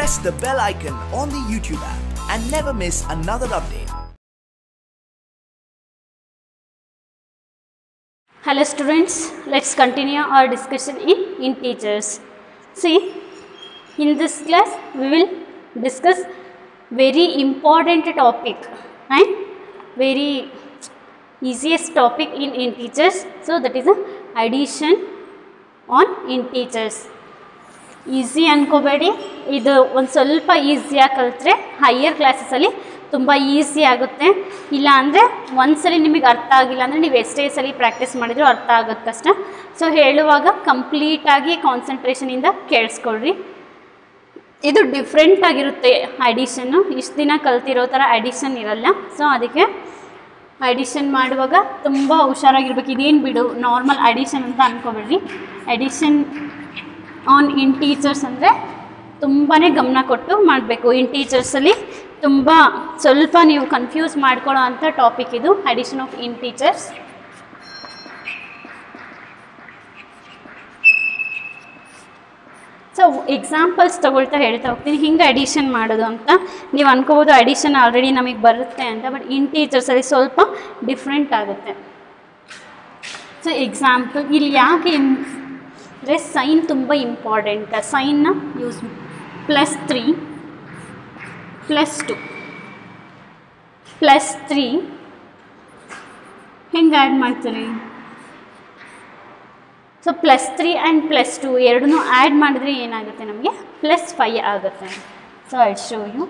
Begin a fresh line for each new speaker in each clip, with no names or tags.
press the bell icon on the YouTube app and never miss another update.
Hello students, let's continue our discussion in integers. See, in this class we will discuss very important topic and very easiest topic in integers. So that is a addition on integers. Easy ಅನ್ಕೋಬೇಡಿ ಇದು ಒಂದು ಸ್ವಲ್ಪ ಈಸಿಯಾಗಿ ಕಲಿತ್ರೆ higher ಕ್ಲಾಸಸಲ್ಲಿ ತುಂಬ easy ಆಗುತ್ತೆ ಇಲ್ಲ ಅಂದರೆ ಒಂದ್ಸಲಿ ನಿಮಗೆ ಅರ್ಥ ಆಗಿಲ್ಲ ಅಂದರೆ ನೀವು ಎಷ್ಟೇ ಸಲ ಪ್ರಾಕ್ಟೀಸ್ ಮಾಡಿದರೂ ಅರ್ಥ ಆಗೋದು ಕಷ್ಟ ಸೊ ಹೇಳುವಾಗ ಕಂಪ್ಲೀಟಾಗಿ ಕಾನ್ಸಂಟ್ರೇಷನಿಂದ ಕೇಳಿಸ್ಕೊಳ್ರಿ ಇದು ಡಿಫ್ರೆಂಟ್ ಆಗಿರುತ್ತೆ ಅಡಿಷನ್ನು ಇಷ್ಟು ದಿನ ಕಲ್ತಿರೋ ಥರ ಅಡಿಷನ್ ಇರಲ್ಲ ಸೊ ಅದಕ್ಕೆ ಅಡಿಷನ್ ಮಾಡುವಾಗ ತುಂಬ ಹುಷಾರಾಗಿರ್ಬೇಕು ಇದೇನು ಬಿಡು ನಾರ್ಮಲ್ ಅಡಿಷನ್ ಅಂತ ಅನ್ಕೋಬೇಡ್ರಿ ಅಡಿಷನ್ ಆನ್ ಇನ್ ಟೀಚರ್ಸ್ ಅಂದರೆ ತುಂಬಾ ಗಮನ ಕೊಟ್ಟು ಮಾಡಬೇಕು ಇನ್ ಟೀಚರ್ಸಲ್ಲಿ ತುಂಬ ಸ್ವಲ್ಪ ನೀವು ಕನ್ಫ್ಯೂಸ್ ಮಾಡ್ಕೊಳ್ಳೋ ಅಂಥ ಟಾಪಿಕ್ ಇದು addition of integers so examples ತಗೊಳ್ತಾ ಹೇಳ್ತಾ ಹೋಗ್ತೀನಿ ಹಿಂಗೆ ಅಡಿಷನ್ ಮಾಡೋದು ಅಂತ ನೀವು ಅನ್ಕೋಬೋದು ಅಡಿಷನ್ ಆಲ್ರೆಡಿ ನಮಗೆ ಬರುತ್ತೆ ಅಂತ ಬಟ್ ಇನ್ ಟೀಚರ್ಸಲ್ಲಿ ಸ್ವಲ್ಪ ಡಿಫ್ರೆಂಟ್ ಆಗುತ್ತೆ ಸೊ ಎಕ್ಸಾಂಪಲ್ ಇಲ್ಲಿ ಯಾಕೆ ಅಂದರೆ ಸೈನ್ ತುಂಬ ಇಂಪಾರ್ಟೆಂಟ್ ಸೈನ್ನ use plus three plus two plus three ಹೆಂಗೆ ಆ್ಯಡ್ ಮಾಡ್ತೀರಿ so plus three and plus two ಎರಡನ್ನೂ ಆ್ಯಡ್ ಮಾಡಿದ್ರೆ ಏನಾಗುತ್ತೆ ನಮಗೆ ಪ್ಲಸ್ ಫೈ ಆಗುತ್ತೆ so I show you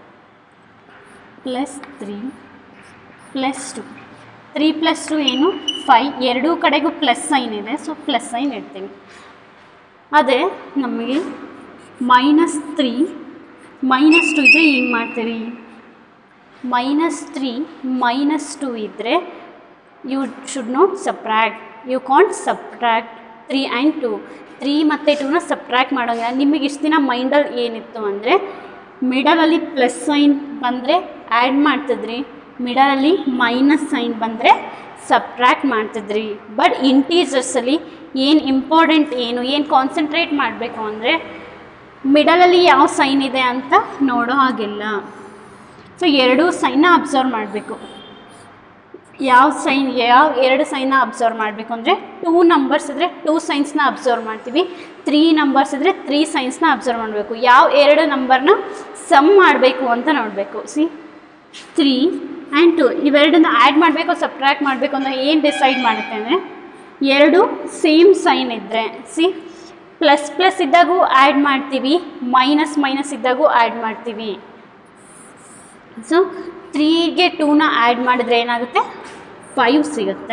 plus three plus two three plus two ಏನು ಫೈ ಎರಡೂ ಕಡೆಗೂ ಪ್ಲಸ್ ಸೈನ್ ಇದೆ ಸೊ ಪ್ಲಸ್ ಸೈನ್ ಇಡ್ತೀವಿ ಅದೇ ನಮಗೆ ಮೈನಸ್ ತ್ರೀ ಮೈನಸ್ ಟು ಇದ್ದರೆ ಏನು ಮಾಡ್ತೀರಿ ಮೈನಸ್ ತ್ರೀ ಮೈನಸ್ ಟು ಇದ್ದರೆ you should not subtract you can't subtract three and two three ಮತ್ತು ಟೂನ ಸಬ್ಟ್ರಾಕ್ಟ್ ಮಾಡೋಂಗಿಲ್ಲ ನಿಮಗೆ ಇಷ್ಟು ದಿನ ಮೈಂಡಲ್ಲಿ ಏನಿತ್ತು ಅಂದರೆ ಮಿಡಲಲ್ಲಿ ಪ್ಲಸ್ ಸೈನ್ ಬಂದರೆ ಆ್ಯಡ್ ಮಾಡ್ತಿದ್ರಿ ಮಿಡಲಲ್ಲಿ ಮೈನಸ್ ಸೈನ್ ಬಂದರೆ ಸಬ್ಟ್ರಾಕ್ಟ್ ಮಾಡ್ತಿದ್ರಿ ಬಟ್ ಇಂಟೀಜರ್ಸಲ್ಲಿ ಏನು ಇಂಪಾರ್ಟೆಂಟ್ ಏನು ಏನು ಕಾನ್ಸಂಟ್ರೇಟ್ ಮಾಡಬೇಕು ಅಂದರೆ ಮಿಡಲಲ್ಲಿ ಯಾವ ಸೈನ್ ಇದೆ ಅಂತ ನೋಡೋ ಹಾಗಿಲ್ಲ ಸೊ ಎರಡೂ ಸೈನ್ನ ಅಬ್ಸರ್ವ್ ಮಾಡಬೇಕು ಯಾವ ಸೈನ್ ಯಾವ ಎರಡು ಸೈನ್ನ ಅಬ್ಸರ್ವ್ ಮಾಡಬೇಕು ಅಂದರೆ ಟೂ ನಂಬರ್ಸ್ ಇದ್ದರೆ ಟೂ ಸೈನ್ಸ್ನ ಅಬ್ಸರ್ವ್ ಮಾಡ್ತೀವಿ ತ್ರೀ ನಂಬರ್ಸ್ ಇದ್ದರೆ ತ್ರೀ ಸೈನ್ಸ್ನ ಅಬ್ಸರ್ವ್ ಮಾಡಬೇಕು ಯಾವ ಎರಡು ನಂಬರ್ನ ಸಮ್ ಮಾಡಬೇಕು ಅಂತ ನೋಡಬೇಕು ಸಿ ತ್ರೀ ಆ್ಯಂಡ್ ಟು ಇವೆರಡನ್ನ ಆ್ಯಡ್ ಮಾಡಬೇಕು ಸಬ್ಟ್ರ್ಯಾಕ್ಟ್ ಮಾಡಬೇಕು ಅಂತ ಏನು ಡಿಸೈಡ್ ಮಾಡುತ್ತೆ ಅಂದರೆ ಎರಡು ಸೇಮ್ ಸೈನ್ ಇದ್ದರೆ ಸಿ ಪ್ಲಸ್ ಪ್ಲಸ್ ಇದ್ದಾಗೂ ಆ್ಯಡ್ ಮಾಡ್ತೀವಿ ಮೈನಸ್ ಮೈನಸ್ ಇದ್ದಾಗೂ ಆ್ಯಡ್ ಮಾಡ್ತೀವಿ ಸೊ ತ್ರೀಗೆ ಟೂನ ಆ್ಯಡ್ ಮಾಡಿದ್ರೆ ಏನಾಗುತ್ತೆ ಫೈವ್ ಸಿಗುತ್ತೆ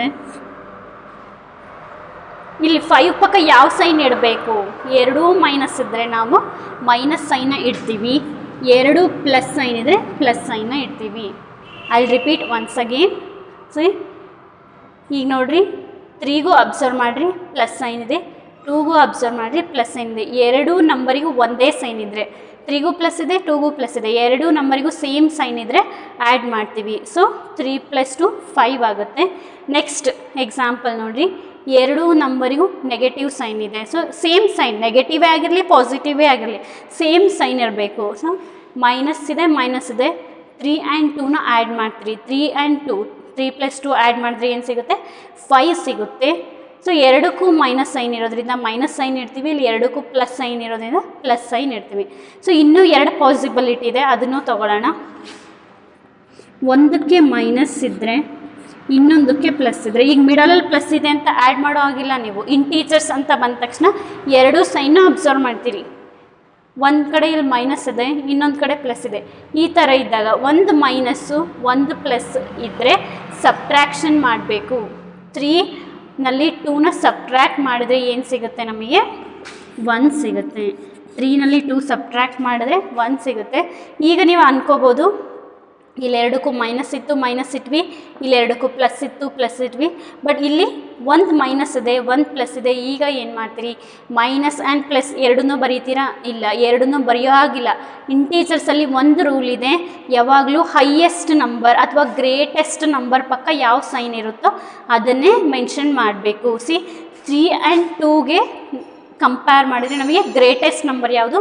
ಇಲ್ಲಿ ಫೈವ್ ಪಕ್ಕ ಯಾವ ಸೈನ್ ಇಡಬೇಕು ಎರಡೂ ಮೈನಸ್ ಇದ್ದರೆ ನಾವು ಮೈನಸ್ ಸೈನ್ನ ಇಡ್ತೀವಿ ಎರಡು ಪ್ಲಸ್ ಸೈನ್ ಇದ್ದರೆ ಪ್ಲಸ್ ಸೈನ್ನ ಇಡ್ತೀವಿ I repeat once again see ಈಗ ನೋಡಿರಿ ತ್ರೀಗೂ ಅಬ್ಸರ್ವ್ ಮಾಡಿರಿ ಪ್ಲಸ್ ಸೈನ್ ಇದೆ ಟೂಗೂ ಅಬ್ಸರ್ವ್ ಮಾಡಿರಿ ಪ್ಲಸ್ ಸೈನ್ ಇದೆ ಎರಡೂ ನಂಬರಿಗೂ ಒಂದೇ ಸೈನ್ ಇದ್ದರೆ ತ್ರೀಗೂ ಪ್ಲಸ್ ಇದೆ ಟೂಗೂ ಪ್ಲಸ್ ಇದೆ ಎರಡೂ ನಂಬರಿಗೂ ಸೇಮ್ ಸೈನ್ ಇದ್ದರೆ ಆ್ಯಡ್ ಮಾಡ್ತೀವಿ so three plus two five ಆಗುತ್ತೆ ನೆಕ್ಸ್ಟ್ ಎಕ್ಸಾಂಪಲ್ ನೋಡಿರಿ ಎರಡೂ ನಂಬರಿಗೂ ನೆಗೆಟಿವ್ ಸೈನ್ ಇದೆ ಸೊ ಸೇಮ್ ಸೈನ್ ನೆಗೆಟಿವೇ ಆಗಿರಲಿ ಪಾಸಿಟಿವೇ ಆಗಿರಲಿ ಸೇಮ್ ಸೈನ್ ಇರಬೇಕು ಸೊ ಮೈನಸ್ ಇದೆ ಮೈನಸ್ ಇದೆ ತ್ರೀ ಆ್ಯಂಡ್ ಟೂನ ಆ್ಯಡ್ ಮಾಡ್ತೀರಿ three and two three plus two add ಮಾಡಿದ್ರೆ ಏನು ಸಿಗುತ್ತೆ ಫೈವ್ ಸಿಗುತ್ತೆ ಸೊ ಎರಡಕ್ಕೂ ಮೈನಸ್ ಸೈನ್ ಇರೋದ್ರಿಂದ ಮೈನಸ್ ಸೈನ್ ಇಡ್ತೀವಿ ಇಲ್ಲಿ ಎರಡಕ್ಕೂ ಪ್ಲಸ್ ಸೈನ್ ಇರೋದ್ರಿಂದ ಪ್ಲಸ್ ಸೈನ್ ಇಡ್ತೀವಿ ಸೊ ಇನ್ನೂ ಎರಡು ಪಾಸಿಬಿಲಿಟಿ ಇದೆ ಅದನ್ನು ತಗೊಳ್ಳೋಣ ಒಂದಕ್ಕೆ ಮೈನಸ್ ಇದ್ದರೆ ಇನ್ನೊಂದಕ್ಕೆ ಪ್ಲಸ್ ಇದ್ದರೆ ಈಗ ಮಿಡಲಲ್ಲಿ ಪ್ಲಸ್ ಇದೆ ಅಂತ ಆ್ಯಡ್ ಮಾಡೋ ಆಗಿಲ್ಲ ನೀವು ಇನ್ ಟೀಚರ್ಸ್ ಅಂತ ಬಂದ ತಕ್ಷಣ ಎರಡೂ ಸೈನ್ನ ಅಬ್ಸರ್ವ್ ಮಾಡ್ತೀರಿ ಒಂದು ಕಡೆ ಇಲ್ಲಿ ಮೈನಸ್ ಇದೆ ಇನ್ನೊಂದು ಕಡೆ ಪ್ಲಸ್ ಇದೆ ಈ ಥರ ಇದ್ದಾಗ ಒಂದು ಮೈನಸ್ಸು ಒಂದು ಪ್ಲಸ್ ಇದ್ದರೆ ಸಬ್ಟ್ರ್ಯಾಕ್ಷನ್ ಮಾಡಬೇಕು ತ್ರೀನಲ್ಲಿ ಟೂನ ಸಬ್ಟ್ರ್ಯಾಕ್ಟ್ ಮಾಡಿದ್ರೆ ಏನು ಸಿಗುತ್ತೆ ನಮಗೆ ಒನ್ ಸಿಗುತ್ತೆ ತ್ರೀನಲ್ಲಿ ಟೂ ಸಬ್ಟ್ರ್ಯಾಕ್ಟ್ ಮಾಡಿದ್ರೆ ಒನ್ ಸಿಗುತ್ತೆ ಈಗ ನೀವು ಅನ್ಕೋಬೋದು ಇಲ್ಲೆರಡಕ್ಕೂ ಮೈನಸ್ ಇತ್ತು ಮೈನಸ್ ಇಟ್ವಿ ಇಲ್ಲೆರಡಕ್ಕೂ ಪ್ಲಸ್ ಇತ್ತು ಪ್ಲಸ್ ಇಟ್ವಿ ಬಟ್ ಇಲ್ಲಿ ಒಂದು ಮೈನಸ್ ಇದೆ ಒಂದು ಪ್ಲಸ್ ಇದೆ ಈಗ ಏನು ಮಾಡ್ತೀರಿ ಮೈನಸ್ ಆ್ಯಂಡ್ ಪ್ಲಸ್ ಎರಡನ್ನೂ ಬರೀತೀರಾ ಇಲ್ಲ ಎರಡನ್ನೂ ಬರೆಯೋ ಹಾಗಿಲ್ಲ ಇಂಟೀಚರ್ಸಲ್ಲಿ ಒಂದು ರೂಲ್ ಇದೆ ಯಾವಾಗಲೂ ಹೈಯೆಸ್ಟ್ ನಂಬರ್ ಅಥವಾ ಗ್ರೇಟೆಸ್ಟ್ ನಂಬರ್ ಪಕ್ಕ ಯಾವ ಸೈನ್ ಇರುತ್ತೋ ಅದನ್ನೇ ಮೆನ್ಷನ್ ಮಾಡಬೇಕು ಸಿ ತ್ರೀ ಆ್ಯಂಡ್ ಟೂಗೆ ಕಂಪೇರ್ ಮಾಡಿದರೆ ನಮಗೆ ಗ್ರೇಟೆಸ್ಟ್ ನಂಬರ್ ಯಾವುದು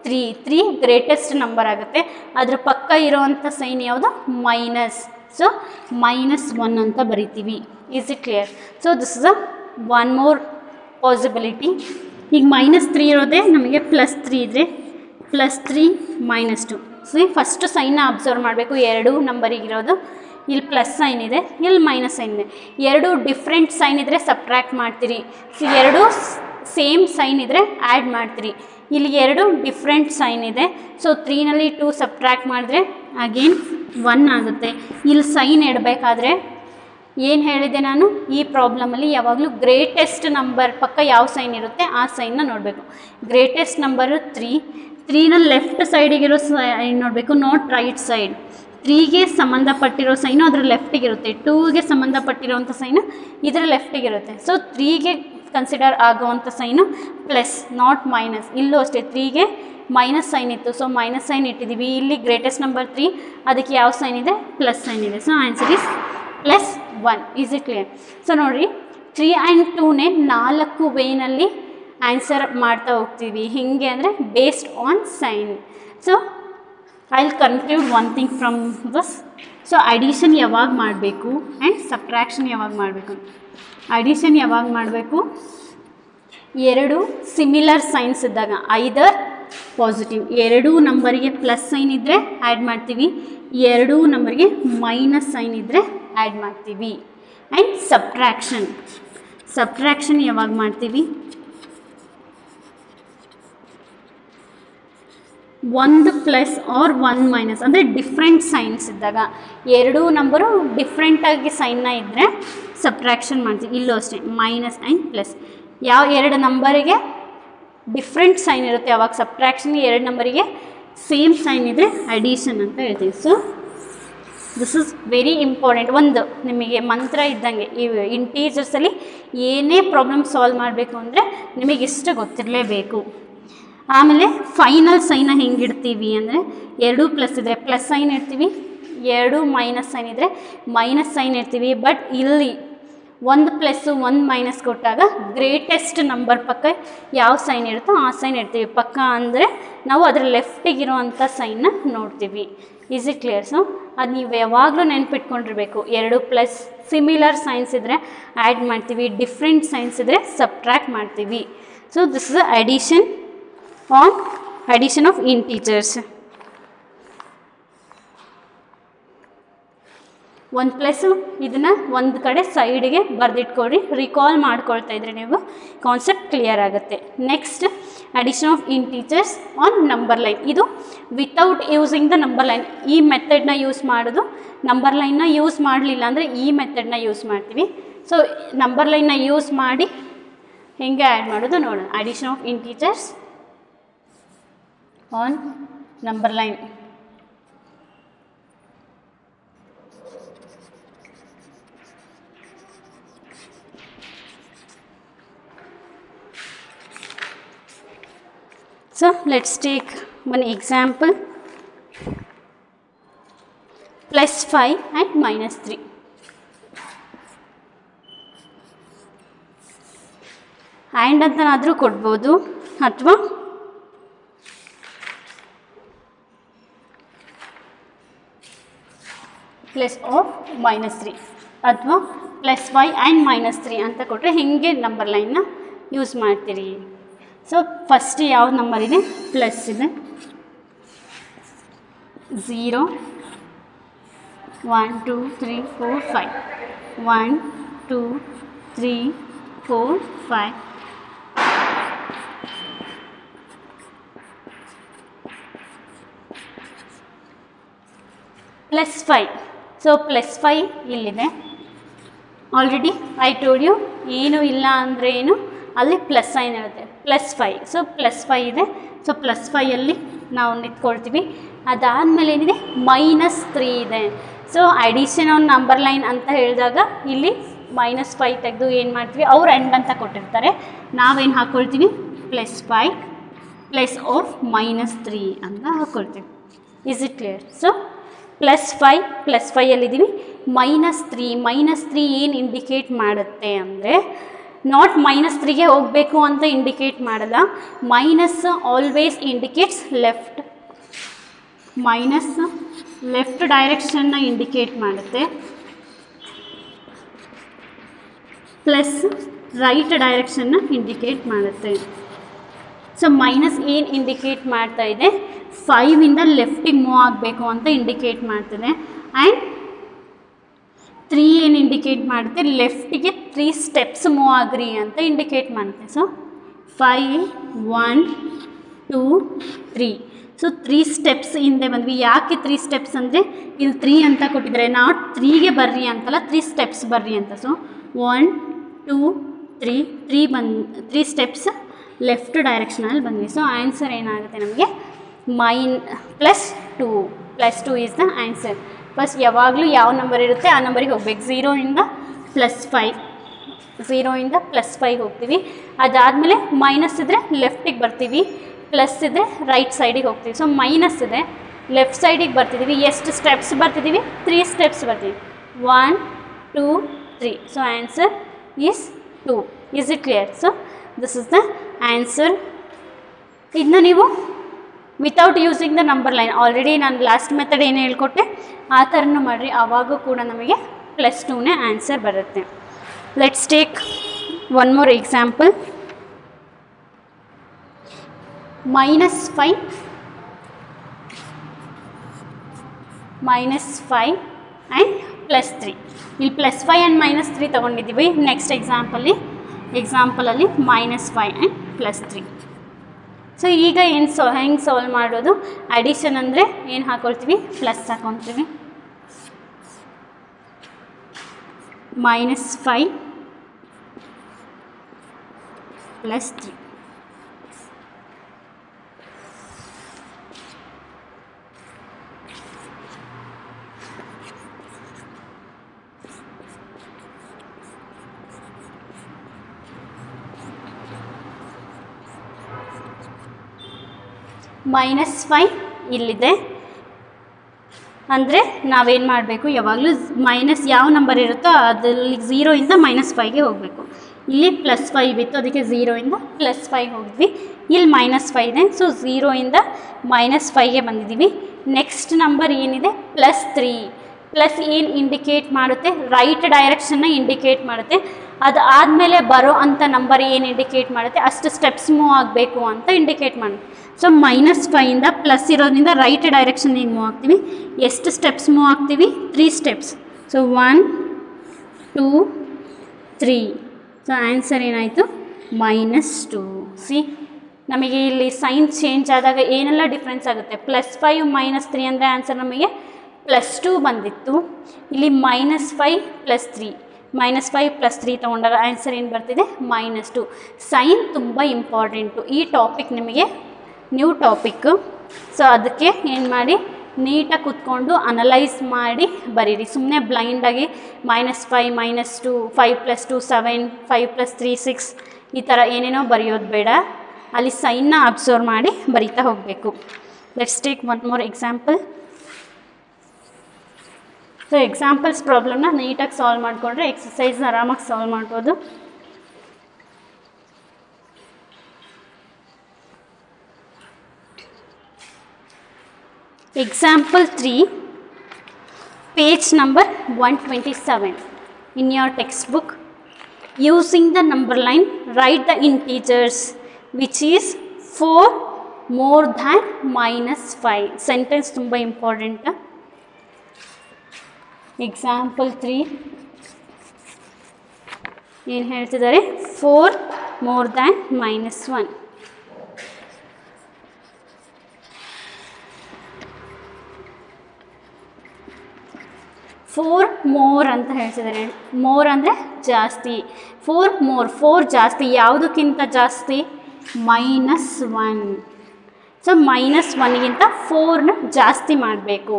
ತ್ರೀ ತ್ರೀ ಗ್ರೇಟೆಸ್ಟ್ ನಂಬರ್ ಆಗುತ್ತೆ ಅದ್ರ ಪಕ್ಕ ಇರೋವಂಥ ಸೈನ್ ಯಾವುದು ಮೈನಸ್ ಸೊ ಮೈನಸ್ ಒನ್ ಅಂತ ಬರಿತೀವಿ is it clear so this is a one more possibility ಈಗ ಮೈನಸ್ ತ್ರೀ ಇರೋದೇ ನಮಗೆ ಪ್ಲಸ್ ತ್ರೀ ಇದ್ದರೆ plus three minus two so first ಸೈನ್ನ ಅಬ್ಸರ್ವ್ ಮಾಡಬೇಕು ಎರಡು ನಂಬರಿಗಿರೋದು ಇಲ್ಲಿ ಪ್ಲಸ್ ಸೈನ್ ಇದೆ ಇಲ್ಲಿ ಮೈನಸ್ ಸೈನ್ ಇದೆ ಎರಡು ಡಿಫ್ರೆಂಟ್ ಸೈನ್ ಇದ್ದರೆ ಸಬ್ಟ್ರ್ಯಾಕ್ಟ್ ಮಾಡ್ತೀರಿ ಸೊ ಎರಡು ಸೇಮ್ ಸೈನ್ ಇದ್ದರೆ ಆ್ಯಡ್ ಮಾಡ್ತೀರಿ ಇಲ್ಲಿ ಎರಡು ಡಿಫ್ರೆಂಟ್ ಸೈನ್ ಇದೆ ಸೊ ತ್ರೀನಲ್ಲಿ ಟೂ ಸಬ್ಟ್ರ್ಯಾಕ್ಟ್ ಮಾಡಿದ್ರೆ ಅಗೇನ್ ಒನ್ ಆಗುತ್ತೆ ಇಲ್ಲಿ ಸೈನ್ ಇಡಬೇಕಾದ್ರೆ ಏನು ಹೇಳಿದೆ ನಾನು ಈ ಪ್ರಾಬ್ಲಮಲ್ಲಿ ಯಾವಾಗಲೂ ಗ್ರೇಟೆಸ್ಟ್ ನಂಬರ್ ಪಕ್ಕ ಯಾವ ಸೈನ್ ಇರುತ್ತೆ ಆ ಸೈನ್ನ ನೋಡಬೇಕು ಗ್ರೇಟೆಸ್ಟ್ ನಂಬರು ತ್ರೀ ತ್ರೀನ ಲೆಫ್ಟ್ ಸೈಡಿಗಿರೋ ಸೈನ್ ನೋಡಬೇಕು ನಾಟ್ ರೈಟ್ ಸೈಡ್ ತ್ರೀಗೆ ಸಂಬಂಧಪಟ್ಟಿರೋ ಸೈನು ಅದ್ರ ಲೆಫ್ಟಿಗಿರುತ್ತೆ ಟೂಗೆ ಸಂಬಂಧಪಟ್ಟಿರೋವಂಥ ಸೈನು ಇದರ ಲೆಫ್ಟಿಗಿರುತ್ತೆ ಸೊ ತ್ರೀಗೆ ಕನ್ಸಿಡರ್ ಆಗುವಂಥ ಸೈನು ಪ್ಲಸ್ ನಾಟ್ ಮೈನಸ್ ಇಲ್ಲೂ ಅಷ್ಟೇ ತ್ರೀಗೆ ಮೈನಸ್ ಸೈನ್ ಇತ್ತು ಸೊ ಮೈನಸ್ ಸೈನ್ ಇಟ್ಟಿದ್ದೀವಿ ಇಲ್ಲಿ ಗ್ರೇಟೆಸ್ಟ್ ನಂಬರ್ ತ್ರೀ ಅದಕ್ಕೆ ಯಾವ ಸೈನ್ ಇದೆ ಪ್ಲಸ್ ಸೈನ್ ಇದೆ so answer is plus one is it clear so ನೋಡಿರಿ ತ್ರೀ ಆ್ಯಂಡ್ ಟೂನೇ ನಾಲ್ಕು ವೇನಲ್ಲಿ ಆನ್ಸರ್ ಮಾಡ್ತಾ ಹೋಗ್ತೀವಿ ಹೇಗೆ ಅಂದರೆ based on sign so I will conclude one thing from this so addition ಯಾವಾಗ ಮಾಡಬೇಕು ಆ್ಯಂಡ್ ಸಬ್ಟ್ರಾಕ್ಷನ್ ಯಾವಾಗ ಮಾಡಬೇಕು ಅಡಿಷನ್ ಯಾವಾಗ ಮಾಡಬೇಕು ಎರಡು ಸಿಮಿಲರ್ ಸೈನ್ಸ್ ಇದ್ದಾಗ ಐದರ್ ಪಾಸಿಟಿವ್ ಎರಡೂ ನಂಬರಿಗೆ ಪ್ಲಸ್ ಸೈನ್ ಇದ್ದರೆ ಆ್ಯಡ್ ಮಾಡ್ತೀವಿ ಎರಡೂ ನಂಬರ್ಗೆ ಮೈನಸ್ ಸೈನ್ ಇದ್ದರೆ ಆ್ಯಡ್ ಮಾಡ್ತೀವಿ ಆ್ಯಂಡ್ ಸಬ್ಟ್ರಾಕ್ಷನ್ ಸಬ್ಟ್ರಾಕ್ಷನ್ ಯಾವಾಗ ಮಾಡ್ತೀವಿ ಒಂದು ಪ್ಲಸ್ ಆರ್ ಒನ್ ಮೈನಸ್ ಅಂದರೆ ಡಿಫ್ರೆಂಟ್ ಸೈನ್ಸ್ ಇದ್ದಾಗ ಎರಡೂ ನಂಬರು ಡಿಫ್ರೆಂಟಾಗಿ ಸೈನ್ನ ಇದ್ದರೆ ಸಬ್ಟ್ರಾಕ್ಷನ್ ಮಾಡ್ತೀವಿ ಇಲ್ಲೂ ಅಷ್ಟೇ ಮೈನಸ್ ಆ್ಯಂಡ್ ಪ್ಲಸ್ ಯಾವ ಎರಡು ನಂಬರಿಗೆ ಡಿಫ್ರೆಂಟ್ ಸೈನ್ ಇರುತ್ತೆ ಅವಾಗ ಸಬ್ಟ್ರಾಕ್ಷನ್ಗೆ ಎರಡು ನಂಬರಿಗೆ ಸೇಮ್ ಸೈನ್ ಇದ್ದರೆ ಅಡಿಷನ್ ಅಂತ ಹೇಳ್ತೀವಿ so this is very important ಒಂದು ನಿಮಗೆ ಮಂತ್ರ ಇದ್ದಂಗೆ ಈ ಇಂಟೀಜರ್ಸಲ್ಲಿ ಏನೇ ಪ್ರಾಬ್ಲಮ್ ಸಾಲ್ವ್ ಮಾಡಬೇಕು ಅಂದರೆ ನಿಮಗೆ ಇಷ್ಟು ಗೊತ್ತಿರಲೇಬೇಕು ಆಮೇಲೆ ಫೈನಲ್ ಸೈನ ಹೆಂಗೆ ಇಡ್ತೀವಿ ಅಂದರೆ ಎರಡೂ ಪ್ಲಸ್ ಇದ್ದರೆ ಪ್ಲಸ್ ಸೈನ್ ಇಡ್ತೀವಿ ಎರಡು ಮೈನಸ್ ಸೈನ್ ಇದ್ದರೆ ಮೈನಸ್ ಸೈನ್ ಇಡ್ತೀವಿ ಬಟ್ ಇಲ್ಲಿ ಒಂದು ಪ್ಲಸ್ಸು ಒಂದು ಮೈನಸ್ ಕೊಟ್ಟಾಗ ಗ್ರೇಟೆಸ್ಟ್ ನಂಬರ್ ಪಕ್ಕ ಯಾವ ಸೈನ್ ಇರುತ್ತೋ ಆ ಸೈನ್ ಇಡ್ತೀವಿ ಪಕ್ಕ ಅಂದರೆ ನಾವು ಅದರ ಲೆಫ್ಟಿಗಿರುವಂಥ ಸೈನ್ನ ನೋಡ್ತೀವಿ ಈಸ್ ಇಟ್ ಕ್ಲಿಯರ್ ಸೊ ಅದು ನೀವು ಯಾವಾಗಲೂ ನೆನ್ಪಿಟ್ಕೊಂಡಿರ್ಬೇಕು ಎರಡು ಪ್ಲಸ್ ಸಿಮಿಲರ್ ಸೈನ್ಸ್ ಇದ್ದರೆ ಆ್ಯಡ್ ಮಾಡ್ತೀವಿ ಡಿಫ್ರೆಂಟ್ ಸೈನ್ಸ್ ಇದ್ದರೆ ಸಬ್ಟ್ರ್ಯಾಕ್ಟ್ ಮಾಡ್ತೀವಿ so this is addition on addition of integers ಒಂದು ಪ್ಲಸ್ಸು ಇದನ್ನು ಒಂದು ಕಡೆ ಸೈಡಿಗೆ ಬರೆದಿಟ್ಕೊಡಿ ರಿಕಾಲ್ ಮಾಡ್ಕೊಳ್ತಾ ಇದ್ರೆ ನೀವು ಕಾನ್ಸೆಪ್ಟ್ ಕ್ಲಿಯರ್ ಆಗುತ್ತೆ next addition of integers on number line ಇದು without using the number line ಈ ಮೆಥಡ್ನ ಯೂಸ್ ಮಾಡೋದು ನಂಬರ್ ಲೈನ್ನ ಯೂಸ್ ಮಾಡಲಿಲ್ಲ ಅಂದರೆ ಈ ಮೆಥಡ್ನ ಯೂಸ್ ಮಾಡ್ತೀವಿ ಸೊ ನಂಬರ್ ಲೈನ್ನ ಯೂಸ್ ಮಾಡಿ ಹೆಂಗೆ ಆ್ಯಡ್ ಮಾಡೋದು ನೋಡೋಣ addition of integers on number line So let's take one example plus 5 and minus 3. And ಅಂತನಾದರೂ ಕೊಡ್ಬೋದು ಅಥವಾ ಪ್ಲಸ್ ಆಫ್ ಮೈನಸ್ ತ್ರೀ ಅಥವಾ plus five and minus three ಅಂತ ಕೊಟ್ಟರೆ ಹೇಗೆ ನಂಬರ್ ಲೈನ್ನ ಯೂಸ್ ಮಾಡ್ತೀರಿ ಸೊ ಫಸ್ಟ್ ಯಾವ ನಂಬರ್ ಇದೆ ಪ್ಲಸ್ ಇದೆ zero one two three four five one two three four five plus five so plus five ಇಲ್ಲಿದೆ ಆಲ್ರೆಡಿ ಐ ಟೋಲ್ ಯು ಏನು ಇಲ್ಲ ಅಂದರೆ ಏನು ಅಲ್ಲಿ ಪ್ಲಸ್ ಸೈನ್ ಇರುತ್ತೆ plus five so plus five ಇದೆ ಸೊ ಪ್ಲಸ್ ಫೈಯಲ್ಲಿ ನಾವು ನಿಂತ್ಕೊಳ್ತೀವಿ ಅದಾದಮೇಲೆ ಏನಿದೆ ಮೈನಸ್ ತ್ರೀ ಇದೆ so addition on number line ಅಂತ ಹೇಳಿದಾಗ ಇಲ್ಲಿ ಮೈನಸ್ ಫೈ ತೆಗೆದು ಏನು ಮಾಡ್ತೀವಿ ಅವ್ರು ಎಂಡ್ ಅಂತ ಕೊಟ್ಟಿರ್ತಾರೆ ನಾವೇನು ಹಾಕ್ಕೊಳ್ತೀವಿ plus five plus of minus three ಅಂತ ಹಾಕ್ಕೊಳ್ತೀವಿ is it clear so plus five plus ಫೈಯಲ್ಲಿದ್ದೀವಿ ಮೈನಸ್ ತ್ರೀ ಮೈನಸ್ ತ್ರೀ ಏನು ಇಂಡಿಕೇಟ್ ಮಾಡುತ್ತೆ ಅಂದರೆ ನಾಟ್ ಮೈನಸ್ ತ್ರೀಗೆ ಹೋಗಬೇಕು ಅಂತ ಇಂಡಿಕೇಟ್ ಮಾಡಲ್ಲ minus always indicates left minus left ಡೈರೆಕ್ಷನ್ನ ಇಂಡಿಕೇಟ್ ಮಾಡುತ್ತೆ ಪ್ಲಸ್ ರೈಟ್ ಡೈರೆಕ್ಷನ್ನ ಇಂಡಿಕೇಟ್ ಮಾಡುತ್ತೆ ಸೊ ಮೈನಸ್ ಏನು ಇಂಡಿಕೇಟ್ ಮಾಡ್ತಾ ಇದೆ ಫೈವಿಂದ ಲೆಫ್ಟಿಗೆ ಮೂವ್ ಆಗಬೇಕು ಅಂತ ಇಂಡಿಕೇಟ್ ಮಾಡ್ತದೆ ಆ್ಯಂಡ್ ತ್ರೀ ಏನು ಇಂಡಿಕೇಟ್ ಮಾಡುತ್ತೆ ಲೆಫ್ಟಿಗೆ ತ್ರೀ ಸ್ಟೆಪ್ಸ್ ಮೂವ್ ಆಗ್ರಿ ಅಂತ ಇಂಡಿಕೇಟ್ ಮಾಡುತ್ತೆ so five one two three so three steps ಹಿಂದೆ ಬಂದ್ವಿ ಯಾಕೆ ತ್ರೀ ಸ್ಟೆಪ್ಸ್ ಅಂದರೆ ಇಲ್ಲಿ ತ್ರೀ ಅಂತ ಕೊಟ್ಟಿದ್ದಾರೆ ನಾಟ್ ತ್ರೀಗೆ ಬರ್ರಿ ಅಂತಲ್ಲ ತ್ರೀ ಸ್ಟೆಪ್ಸ್ ಬರ್ರಿ ಅಂತ so one two three three ಬಂದು ತ್ರೀ ಸ್ಟೆಪ್ಸ್ ಲೆಫ್ಟ್ ಡೈರೆಕ್ಷನಲ್ಲಿ ಬಂದ್ವಿ ಸೊ ಆನ್ಸರ್ ಏನಾಗುತ್ತೆ ನಮಗೆ ಮೈನ್ plus two plus two is the answer first ಯಾವಾಗಲೂ ಯಾವ ನಂಬರ್ ಇರುತ್ತೆ ಆ ನಂಬರಿಗೆ ಹೋಗ್ಬೇಕು ಝೀರೋಯಿಂದ ಪ್ಲಸ್ ಫೈವ್ ಝೀರೋಯಿಂದ ಪ್ಲಸ್ ಫೈವ್ ಹೋಗ್ತೀವಿ ಅದಾದಮೇಲೆ ಮೈನಸ್ ಇದ್ದರೆ ಲೆಫ್ಟಿಗೆ ಬರ್ತೀವಿ ಪ್ಲಸ್ ಇದ್ದರೆ ರೈಟ್ ಸೈಡಿಗೆ ಹೋಗ್ತೀವಿ ಸೊ ಮೈನಸ್ ಇದೆ ಲೆಫ್ಟ್ ಸೈಡಿಗೆ ಬರ್ತಿದ್ದೀವಿ ಎಷ್ಟು ಸ್ಟೆಪ್ಸ್ ಬರ್ತಿದ್ದೀವಿ ತ್ರೀ ಸ್ಟೆಪ್ಸ್ ಬರ್ತೀವಿ one two three so answer is two is it clear so this is the answer ಇದನ್ನ ನೀವು without using the number line already ನಾನು ಲಾಸ್ಟ್ ಮೆಥಡ್ ಏನು ಹೇಳ್ಕೊಟ್ಟೆ ಆ ಥರನೂ ಮಾಡಿರಿ ಆವಾಗೂ ಕೂಡ ನಮಗೆ ಪ್ಲಸ್ ಟೂನೇ ಆನ್ಸರ್ ಬರುತ್ತೆ let's take one more example minus five minus five and plus three ಇಲ್ಲಿ plus five and minus three ತೊಗೊಂಡಿದ್ದೀವಿ ನೆಕ್ಸ್ಟ್ ಎಕ್ಸಾಂಪಲ್ಲಿ ಎಕ್ಸಾಂಪಲಲ್ಲಿ minus five and plus three so ಈಗ ಏನು ಸೊ ಹೆಂಗೆ ಸಾಲ್ವ್ ಮಾಡೋದು ಅಡಿಷನ್ ಅಂದರೆ ಏನು ಹಾಕೊಳ್ತೀವಿ ಪ್ಲಸ್ ಹಾಕೊತೀವಿ minus five plus three minus five ಇಲ್ಲಿದೆ ಅಂದರೆ ನಾವೇನು ಮಾಡಬೇಕು ಯಾವಾಗಲೂ ಮೈನಸ್ ಯಾವ ನಂಬರ್ ಇರುತ್ತೋ ಅದಲ್ಲಿ ಝೀರೋಯಿಂದ ಮೈನಸ್ ಫೈವ್ಗೆ ಹೋಗಬೇಕು ಇಲ್ಲಿ ಪ್ಲಸ್ ಫೈವ್ ಇತ್ತು ಅದಕ್ಕೆ ಝೀರೋಯಿಂದ ಪ್ಲಸ್ ಫೈವ್ ಹೋಗಿದ್ವಿ ಇಲ್ಲಿ ಮೈನಸ್ ಫೈವ್ ಇದೆ ಸೊ ಝೀರೋಯಿಂದ ಮೈನಸ್ ಫೈವ್ಗೆ ಬಂದಿದ್ದೀವಿ ನೆಕ್ಸ್ಟ್ ನಂಬರ್ ಏನಿದೆ ಪ್ಲಸ್ ತ್ರೀ ಪ್ಲಸ್ ಏನು ಇಂಡಿಕೇಟ್ ಮಾಡುತ್ತೆ ರೈಟ್ ಡೈರೆಕ್ಷನ್ನ ಇಂಡಿಕೇಟ್ ಮಾಡುತ್ತೆ ಅದು ಆದಮೇಲೆ ಬರೋ ಅಂಥ ನಂಬರ್ ಏನು ಇಂಡಿಕೇಟ್ ಮಾಡುತ್ತೆ ಅಷ್ಟು ಸ್ಟೆಪ್ಸ್ ಮೂವ್ ಆಗಬೇಕು ಅಂತ ಇಂಡಿಕೇಟ್ ಮಾಡುತ್ತೆ ಸೊ ಮೈನಸ್ ಫೈಯಿಂದ ಪ್ಲಸ್ ಇರೋದ್ರಿಂದ ರೈಟ್ ಡೈರೆಕ್ಷನ್ನಿಗೆ ಮೂವ್ ಆಗ್ತೀವಿ ಎಷ್ಟು ಸ್ಟೆಪ್ಸ್ ಮೂವ್ ಆಗ್ತೀವಿ three steps so one two three so answer ಏನಾಯಿತು ಮೈನಸ್ ಟು ಸಿ ನಮಗೆ ಇಲ್ಲಿ ಸೈನ್ ಚೇಂಜ್ ಆದಾಗ ಏನೆಲ್ಲ ಡಿಫ್ರೆನ್ಸ್ ಆಗುತ್ತೆ ಪ್ಲಸ್ ಫೈವ್ ಮೈನಸ್ ತ್ರೀ ಅಂದರೆ ಆನ್ಸರ್ ನಮಗೆ ಪ್ಲಸ್ ಟೂ ಬಂದಿತ್ತು ಇಲ್ಲಿ minus five plus three minus five plus three ತೊಗೊಂಡಾಗ ಆನ್ಸರ್ ಏನು ಬರ್ತಿದೆ ಮೈನಸ್ ಟು ಸೈನ್ ತುಂಬ ಇಂಪಾರ್ಟೆಂಟು ಈ ಟಾಪಿಕ್ ನಿಮಗೆ ನ್ಯೂ ಟಾಪಿಕ್ಕು ಸೊ ಅದಕ್ಕೆ ಏನು ಮಾಡಿ ನೀಟಾಗಿ ಕೂತ್ಕೊಂಡು ಅನಲೈಸ್ ಮಾಡಿ ಬರೀರಿ ಸುಮ್ಮನೆ ಬ್ಲೈಂಡಾಗಿ minus five minus two five plus two seven five plus three six ಈ ಥರ ಏನೇನೋ ಬರೆಯೋದು ಬೇಡ ಅಲ್ಲಿ ಸೈನ್ನ ಅಬ್ಸರ್ವ್ ಮಾಡಿ ಬರೀತಾ ಹೋಗಬೇಕು let's take one more example so examples ಪ್ರಾಬ್ಲಮ್ನ ನೀಟಾಗಿ ಸಾಲ್ವ್ ಮಾಡಿಕೊಂಡ್ರೆ ಎಕ್ಸಸೈಸ್ನ ಆರಾಮಾಗಿ ಸಾಲ್ವ್ ಮಾಡ್ಬೋದು Example 3, page number 127 in your textbook. Using the number line, write the integers which is 4 more than minus 5. Sentence ತುಂಬ important. Example 3 ಏನು ಹೇಳ್ತಿದ್ದಾರೆ four more than minus one four more ಅಂತ ಹೇಳ್ತಿದ್ದಾರೆ ಮೋರ್ ಅಂದರೆ ಜಾಸ್ತಿ ಫೋರ್ ಮೋರ್ ಫೋರ್ ಜಾಸ್ತಿ ಯಾವುದಕ್ಕಿಂತ ಜಾಸ್ತಿ ಮೈನಸ್ ಒನ್ ಸೊ ಮೈನಸ್ ಒನ್ಗಿಂತ ಫೋರ್ನ ಜಾಸ್ತಿ ಮಾಡಬೇಕು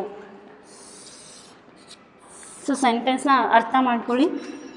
ಸೊ ಸೆಂಟೆನ್ಸ್ನ ಅರ್ಥ ಮಾಡ್ಕೊಳ್ಳಿ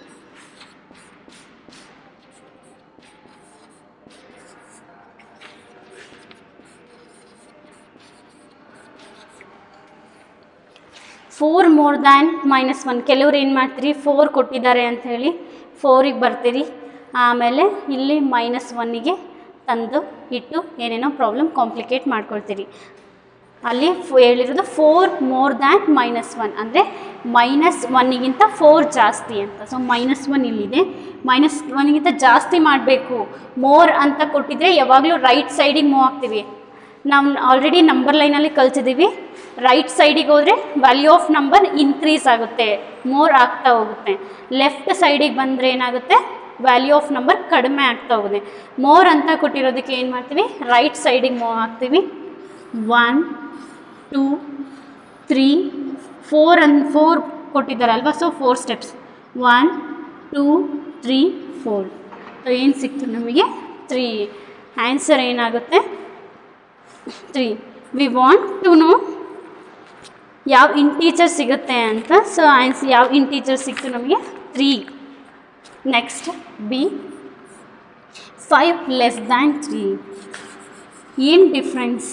four more than minus one ಕೆಲವ್ರು ಏನು ಮಾಡ್ತೀರಿ ಫೋರ್ ಕೊಟ್ಟಿದ್ದಾರೆ ಅಂತ ಹೇಳಿ ಫೋರಿಗೆ ಬರ್ತೀರಿ ಆಮೇಲೆ ಇಲ್ಲಿ ಮೈನಸ್ ಒನ್ನಿಗೆ ತಂದು ಇಟ್ಟು ಏನೇನೋ ಪ್ರಾಬ್ಲಮ್ ಕಾಂಪ್ಲಿಕೇಟ್ ಮಾಡ್ಕೊಳ್ತೀರಿ ಅಲ್ಲಿ ಫ್- ಹೇಳಿರೋದು four more than minus one ಅಂದರೆ ಮೈನಸ್ ಒನ್ನಿಗಿಂತ ಫೋರ್ ಜಾಸ್ತಿ ಅಂತ ಸೊ ಮೈನಸ್ ಒನ್ ಇಲ್ಲಿದೆ ಮೈನಸ್ ಒನ್ಗಿಂತ ಜಾಸ್ತಿ ಮಾಡಬೇಕು ಮೋರ್ ಅಂತ ಕೊಟ್ಟಿದ್ರೆ ಯಾವಾಗಲೂ ರೈಟ್ ಸೈಡಿಗೆ ಮೂವ್ ಆಗ್ತೀವಿ ನಾವು ಆಲ್ರೆಡಿ ನಂಬರ್ ಲೈನಲ್ಲಿ ಕಲ್ತಿದ್ದೀವಿ ರೈಟ್ ಸೈಡಿಗೆ ಹೋದರೆ ವ್ಯಾಲ್ಯೂ ಆಫ್ ನಂಬರ್ ಇನ್ಕ್ರೀಸ್ ಆಗುತ್ತೆ ಮೋರ್ ಆಗ್ತಾ ಹೋಗುತ್ತೆ ಲೆಫ್ಟ್ ಸೈಡಿಗೆ ಬಂದರೆ ಏನಾಗುತ್ತೆ ವ್ಯಾಲ್ಯೂ ಆಫ್ ನಂಬರ್ ಕಡಿಮೆ ಆಗ್ತಾ ಹೋಗುತ್ತೆ ಮೋರ್ ಅಂತ ಕೊಟ್ಟಿರೋದಕ್ಕೆ ಏನು ಮಾಡ್ತೀವಿ ರೈಟ್ ಸೈಡಿಗೆ ಮೂವ್ ಆಗ್ತೀವಿ ಒನ್ ಟೂ ತ್ರೀ ಫೋರ್ ಅನ್ ಫೋರ್ ಕೊಟ್ಟಿದ್ದಾರಲ್ವ so four steps one two three four so ಏನು ಸಿಕ್ತು ನಮಗೆ ತ್ರೀ ಆನ್ಸರ್ ಏನಾಗುತ್ತೆ three we want to know ಯಾವ ಇಂಟೀಚರ್ ಸಿಗುತ್ತೆ ಅಂತ ಸೊ ಆನ್ಸ್ ಯಾವ ಇಂಟೀಚರ್ ಸಿಕ್ತು ನಮಗೆ three next B five less than three ಏನು ಡಿಫ್ರೆನ್ಸ್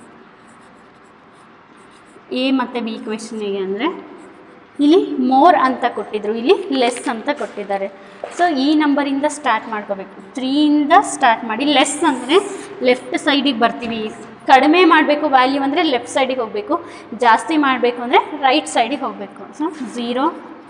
ಎ ಮತ್ತು ಬಿ ಕ್ವೆಶನಿಗೆ ಅಂದರೆ ಇಲ್ಲಿ ಮೋರ್ ಅಂತ ಕೊಟ್ಟಿದ್ರು ಇಲ್ಲಿ ಲೆಸ್ ಅಂತ ಕೊಟ್ಟಿದ್ದಾರೆ ಸೊ ಈ ನಂಬರಿಂದ ಸ್ಟಾರ್ಟ್ ಮಾಡ್ಕೋಬೇಕು ತ್ರೀಯಿಂದ ಸ್ಟಾರ್ಟ್ ಮಾಡಿ ಲೆಸ್ ಅಂದರೆ ಲೆಫ್ಟ್ ಸೈಡಿಗೆ ಬರ್ತೀವಿ ಕಡಿಮೆ ಮಾಡಬೇಕು ವ್ಯಾಲ್ಯೂ ಅಂದರೆ ಲೆಫ್ಟ್ ಸೈಡಿಗೆ ಹೋಗಬೇಕು ಜಾಸ್ತಿ ಮಾಡಬೇಕು ಅಂದರೆ ರೈಟ್ ಸೈಡಿಗೆ ಹೋಗಬೇಕು so zero